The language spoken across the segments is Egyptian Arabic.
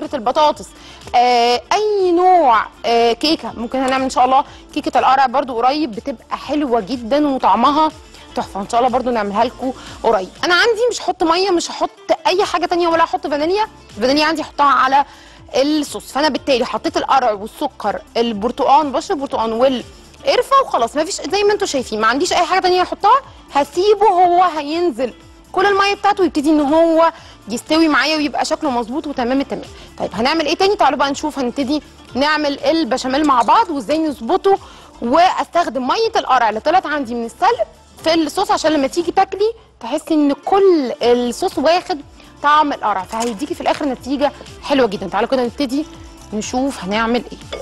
البطاطس آه اي نوع آه كيكه ممكن هنعمل ان شاء الله كيكه القرع برضو قريب بتبقى حلوه جدا وطعمها تحفه ان شاء الله برضو نعملها لكم قريب انا عندي مش هحط ميه مش هحط اي حاجه تانية ولا هحط فانيليا الفانيليا عندي هحطها على الصوص فانا بالتالي حطيت القرع والسكر البرتقال بشر البرتقال والقرفه وخلاص ما فيش زي ما انتم شايفين ما عنديش اي حاجه تانية احطها هسيبه هو هينزل كل الميه بتاعته يبتدي ان هو يستوي معايا ويبقى شكله مظبوط وتمام التمام طيب هنعمل ايه تاني تعالوا بقى نشوف هنبتدي نعمل البشاميل مع بعض وازاي نظبطه واستخدم ميه القرع اللي طلعت عندي من السلق في الصوص عشان لما تيجي تاكلي تحسي ان كل الصوص واخد طعم القرع فهيديكي في الاخر نتيجه حلوه جدا تعالوا كده نبتدي نشوف هنعمل ايه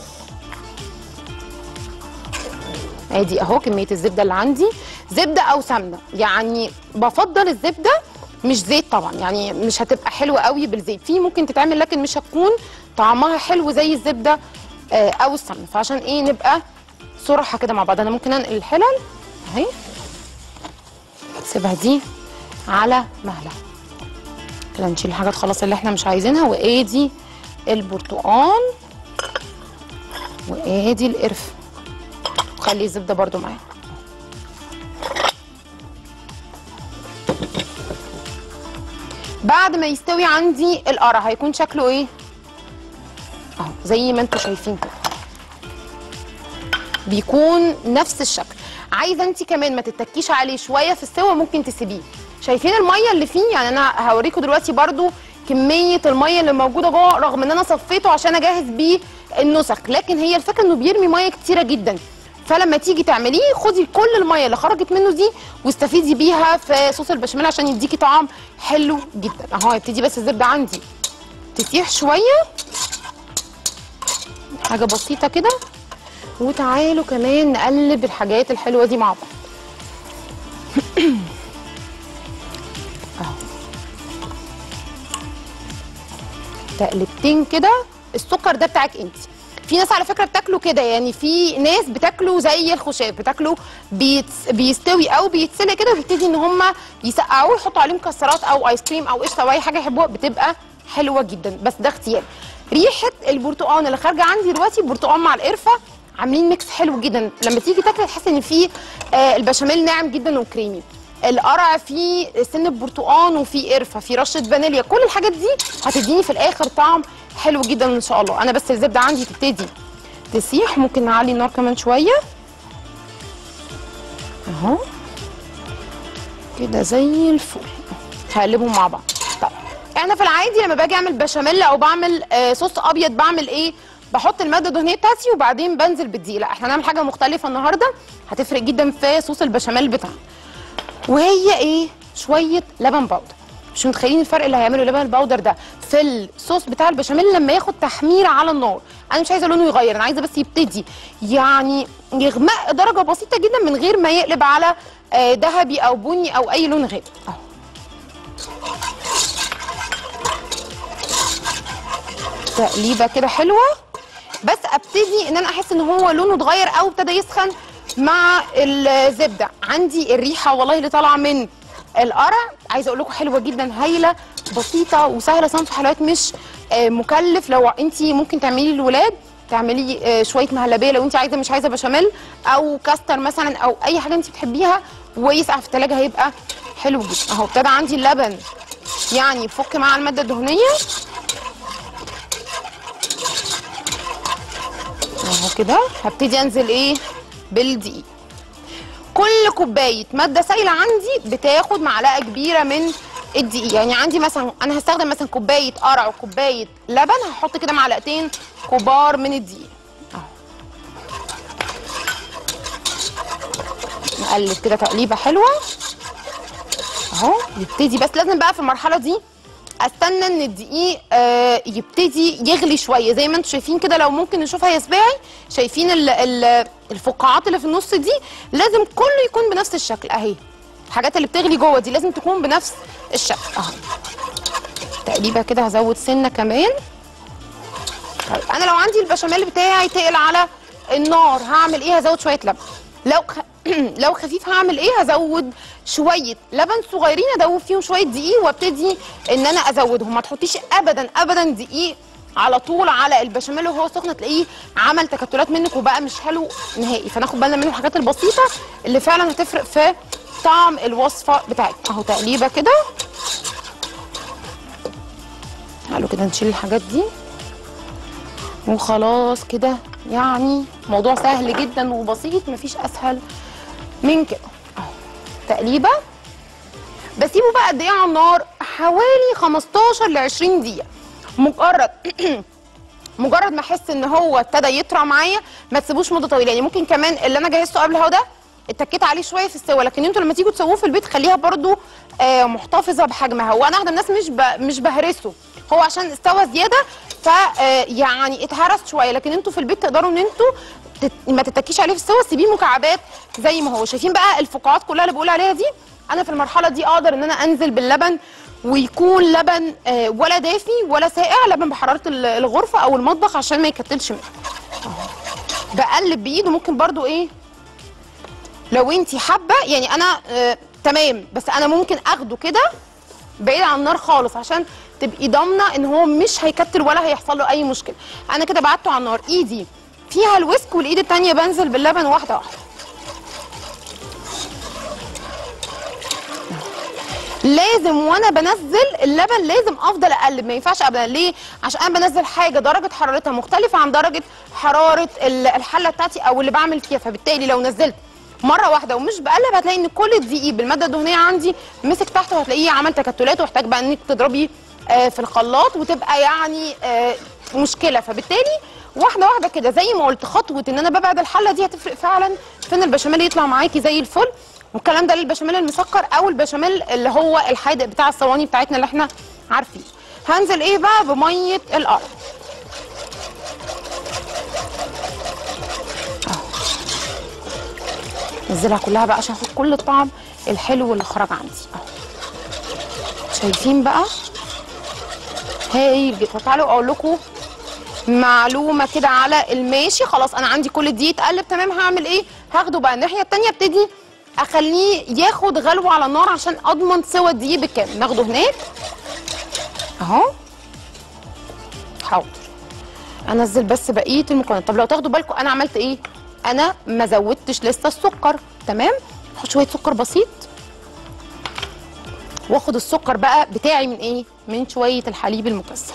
ادي اهو كميه الزبده اللي عندي زبده او سمنه يعني بفضل الزبده مش زيت طبعا يعني مش هتبقى حلوه قوي بالزيت في ممكن تتعمل لكن مش هتكون طعمها حلو زي الزبده آه، او السمنه فعشان ايه نبقى صراحه كده مع بعض انا ممكن انقل الحلل اهي سيبها دي على مهلها كده نشيل الحاجات خلاص اللي احنا مش عايزينها وادي البرتقال وادي القرفه وخلي الزبده برضو معانا بعد ما يستوي عندي القرع هيكون شكله ايه اهو زي ما انتم شايفين كده بيكون نفس الشكل عايزه انت كمان ما تتكيش عليه شويه في السوا ممكن تسيبيه شايفين الميه اللي فيه يعني انا هوريكم دلوقتي برضو كميه الميه اللي موجوده جوه رغم ان انا صفيته عشان اجهز بيه النسخ لكن هي الفكره انه بيرمي ميه كتيره جدا فلما تيجي تعمليه خدي كل الميه اللي خرجت منه دي واستفيدي بيها في صوص البشاميل عشان يديكي طعم حلو جدا اهو هيبتدي بس الزبده عندي تسيح شويه حاجه بسيطه كده وتعالوا كمان نقلب الحاجات الحلوه دي مع بعض اهو تقلبتين كده السكر ده بتاعك انت في ناس على فكره بتاكله كده يعني في ناس بتاكله زي الخشاف بتاكله بيتس بيستوي او بيتسلق كده وبيبتدي ان هم يسقعوه ويحطوا عليه مكسرات او ايس كريم او قشطه او اي حاجه يحبوها بتبقى حلوه جدا بس ده اختيار ريحه البرتقال اللي خارجه عندي دلوقتي البرتقال مع القرفه عاملين ميكس حلو جدا لما تيجي تاكل تحس ان فيه آه البشاميل ناعم جدا وكريمي القرع فيه سن برتقان وفيه قرفه فيه رشه فانيليا كل الحاجات دي هتديني في الاخر طعم حلو جدا ان شاء الله انا بس الزبده عندي تبتدي تسيح ممكن نعلي النار كمان شويه اهو كده زي الفل هقلبهم مع بعض طب انا في العادي لما باجي اعمل بشاميل او بعمل آه صوص ابيض بعمل ايه بحط الماده الدهنيه بتاعتي وبعدين بنزل بالدقيق لا احنا هنعمل حاجه مختلفه النهارده هتفرق جدا في صوص البشاميل بتاعنا وهي ايه شويه لبن باودر مش متخيلين الفرق اللي هيعمله اللبن الباودر ده في الصوص بتاع البشاميل لما ياخد تحميره على النار انا مش عايزه لونه يغير انا عايزه بس يبتدي يعني يغمق درجه بسيطه جدا من غير ما يقلب على آه، ذهبي او بني او اي لون غامق اهو تقليبه كده حلوه بس ابتدي ان انا احس ان هو لونه اتغير او ابتدى يسخن مع الزبده عندي الريحه والله اللي طالعه من القرع عايزه اقول لكم حلوه جدا هايله بسيطه وسهله صنف حلويات مش آه، مكلف لو انت ممكن تعملي للولاد تعملي آه، شويه مهلبيه لو انت عايزه مش عايزه بشاميل او كاستر مثلا او اي حاجه انت بتحبيها ويسقع في الثلاجه هيبقى حلو جدا اهو ابتدى عندي اللبن يعني يفك مع الماده الدهنيه اهو كده هبتدي انزل ايه بالدقيق كل كوبايه ماده سائله عندي بتاخد معلقه كبيره من الدقيق يعني عندي مثلا انا هستخدم مثلا كوبايه قرع وكوبايه لبن هحط كده معلقتين كبار من الدقيق اهو نقلب كده تقليبه حلوه اهو يبتدي بس لازم بقى في المرحله دي استنى ان الدقيق آه يبتدي يغلي شويه زي ما انتم شايفين كده لو ممكن نشوفها يا سباعي شايفين ال ال الفقاعات اللي في النص دي لازم كله يكون بنفس الشكل اهي الحاجات اللي بتغلي جوه دي لازم تكون بنفس الشكل اهو تقريبا كده هزود سنه كمان طيب انا لو عندي البشاميل بتاعي تقل على النار هعمل ايه هزود شويه لبن لو خ... لو خفيف هعمل ايه هزود شويه لبن صغيرين ادوب فيهم شويه دقيق وابتدي ان انا ازودهم ما تحطيش ابدا ابدا دقيق على طول على البشاميل وهو سخن تلاقيه عمل تكتلات منك وبقى مش حلو نهائي فناخد بالنا من الحاجات البسيطه اللي فعلا هتفرق في طعم الوصفه بتاعتنا اهو تقليبه كده تعالوا كده نشيل الحاجات دي وخلاص كده يعني موضوع سهل جدا وبسيط مفيش اسهل من كده اهو تقليبه بسيبه بقى قد ايه على النار حوالي 15 ل 20 دقيقه مجرد مجرد ما احس ان هو ابتدى يطرى معايا ما تسيبوش مده طويله يعني ممكن كمان اللي انا جهزته قبل اهو ده اتكيت عليه شويه في السوا لكن انتوا لما تيجوا تسووه في البيت خليها برضو آه محتفظه بحجمها وانا واحده من الناس مش ب... مش بهرسه هو عشان استوى زياده ف آه، يعني اتهرس شويه لكن انتوا في البيت تقدروا ان انتوا تت... ما تتكيش عليه في السوا سيبيه مكعبات زي ما هو شايفين بقى الفقاعات كلها اللي بقول عليها دي انا في المرحله دي اقدر ان انا انزل باللبن ويكون لبن آه، ولا دافي ولا ساقع لبن بحراره ال- الغرفه او المطبخ عشان ما يكتلش منه أهو. بقلب بايد وممكن برضو ايه لو انت حابه يعني انا آه تمام بس انا ممكن اخده كده بعيد عن النار خالص عشان تبقي ضامنه ان هو مش هيكتل ولا هيحصل له اي مشكله انا كده بعته على النار ايدي فيها الويسك والايد التانيه بنزل باللبن واحده واحده لازم وانا بنزل اللبن لازم افضل اقلب ما ينفعش ابدا ليه عشان انا بنزل حاجه درجه حرارتها مختلفه عن درجه حراره ال- الحله بتاعتي او اللي بعمل فيها فبالتالي لو نزلت مره واحده ومش بقلب هتلاقي ان كل الدقيق بالماده الدهنيه عندي مسك تحت وهتلاقيه عمل تكتلات واحتاج بقى انك تضربي آه، في الخلاط وتبقى يعني آه، مشكله فبالتالي واحده واحده كده زي ما قلت خطوه ان انا ببعد الحله دي هتفرق فعلا في ان البشاميل يطلع معاكي زي الفل والكلام ده للبشاميل المسكر او البشاميل اللي هو الحادق بتاع الصواني بتاعتنا اللي احنا عارفين هنزل ايه بقى بميه القرع أهو. نزلها كلها بقى عشان اخد كل الطعم الحلو اللي خرج عندي اهو شايفين بقى هايل جدا تعالوا اقول لكم معلومه كده على الماشي خلاص انا عندي كل دي اتقلب تمام هعمل ايه هاخده بقى الناحيه التانية ابتدي اخليه ياخد غلوه على النار عشان اضمن سوى الدقيق بالكامل ناخده هناك اهو حاضر انزل بس بقيه المكونات طب لو تاخدوا بالكم انا عملت ايه انا ما زودتش لسه السكر تمام احط شويه سكر بسيط واخد السكر بقى بتاعي من ايه من شويه الحليب المكثف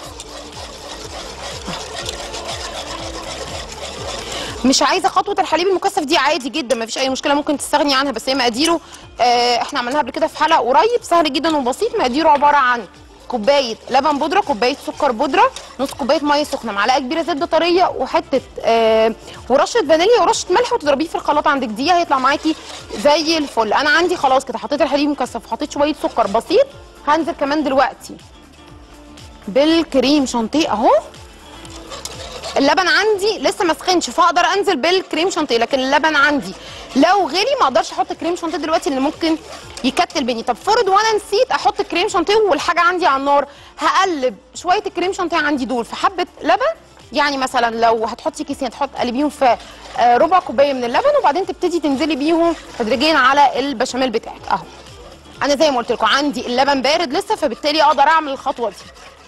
مش عايزه خطوه الحليب المكثف دي عادي جدا مفيش اي مشكله ممكن تستغني عنها بس هي مقاديره آه احنا عملناها قبل كده في حلقه قريب سهل جدا وبسيط مقاديره عباره عن كوبايه لبن بودره كوبايه سكر بودره نص كوبايه ميه سخنه معلقه كبيره زبده طريه وحته آه ورشه فانيليا ورشه ملح وتضربيه في الخلاط عندك دي هيطلع معاكي زي الفل انا عندي خلاص كده حطيت الحليب المكثف وحطيت شويه سكر بسيط هنزل كمان دلوقتي بالكريم شانتيه اهو اللبن عندي لسه ما سخنش فاقدر انزل بالكريم شانتيه لكن اللبن عندي لو غلي ما اقدرش احط كريم شانتيه دلوقتي اللي ممكن يكتل بيني طب فرض وانا نسيت احط كريم شانتيه والحاجه عندي على النار هقلب شويه الكريم شانتيه عندي دول في حبه لبن يعني مثلا لو هتحطي كيسين تحط قلبيهم في آه، ربع كوبايه من اللبن وبعدين تبتدي تنزلي بيهم تدريجيا على البشاميل بتاعك اهو انا زي ما قلت لكم عندي اللبن بارد لسه فبالتالي اقدر اعمل الخطوه دي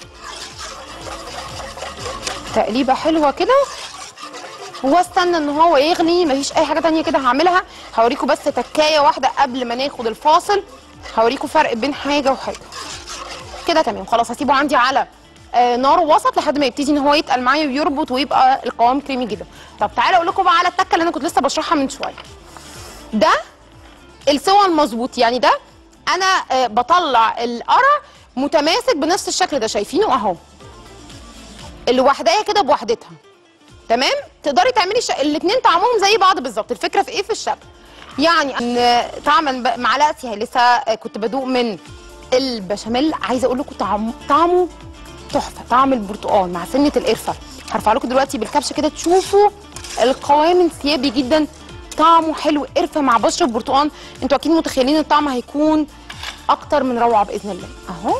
تقليبه حلوه كده واستنى ان هو يغلي مفيش اي حاجه تانية كده هعملها هوريكم بس تكايه واحده قبل ما ناخد الفاصل هوريكم فرق بين حاجه وحاجه كده تمام خلاص هسيبه عندي على آه نار وسط لحد ما يبتدي ان هو يتقل معايا ويربط ويبقى القوام كريمي جدا طب تعالى اقول لكم بقى على التكه اللي انا كنت لسه بشرحها من شويه ده السوى المظبوط يعني ده انا آه بطلع القرع متماسك بنفس الشكل ده شايفينه اهو الوحدايه كده بوحدتها تمام تقدري تعملي ش... الاثنين طعمهم زي بعض بالظبط الفكره في ايه في الشكل يعني ان طعم الب- معلقتي هي لسه كنت بدوق من البشاميل عايزه اقول لكم طعم طعمه تحفه طعم البرتقال مع سنه القرفه هرفع لكم دلوقتي بالكبشه كده تشوفوا القوام انسيابي جدا طعمه حلو قرفه مع بشره برتقال انتوا اكيد متخيلين الطعم هيكون اكتر من روعه باذن الله اهو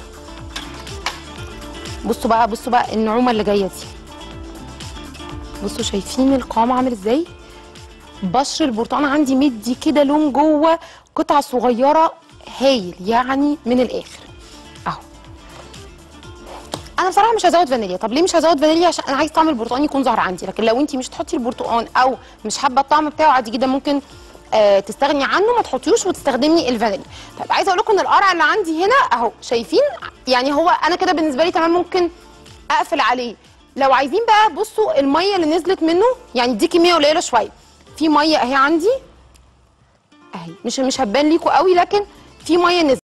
بصوا بقى بصوا بقى النعومه اللي جايه دي بصوا شايفين القوام عامل ازاي بشر البرتقال عندي مدي كده لون جوه قطعه صغيره هايل يعني من الاخر اهو انا بصراحه مش هزود فانيليا طب ليه مش هزود فانيليا عشان انا عايز طعم البرتقال يكون ظاهر عندي لكن لو انت مش تحطي البرتقال او مش حابه الطعم بتاعه عادي جدا ممكن آه تستغني عنه ما تحطيهوش وتستخدمي الفانيليا طيب عايزه اقول لكم ان القرع اللي عندي هنا اهو شايفين يعني هو انا كده بالنسبه لي تمام ممكن اقفل عليه لو عايزين بقى بصوا الميه اللي نزلت منه يعني دي كميه قليله شويه في ميه اهي عندي اهي مش مش هتبان ليكوا قوي لكن في ميه نزلت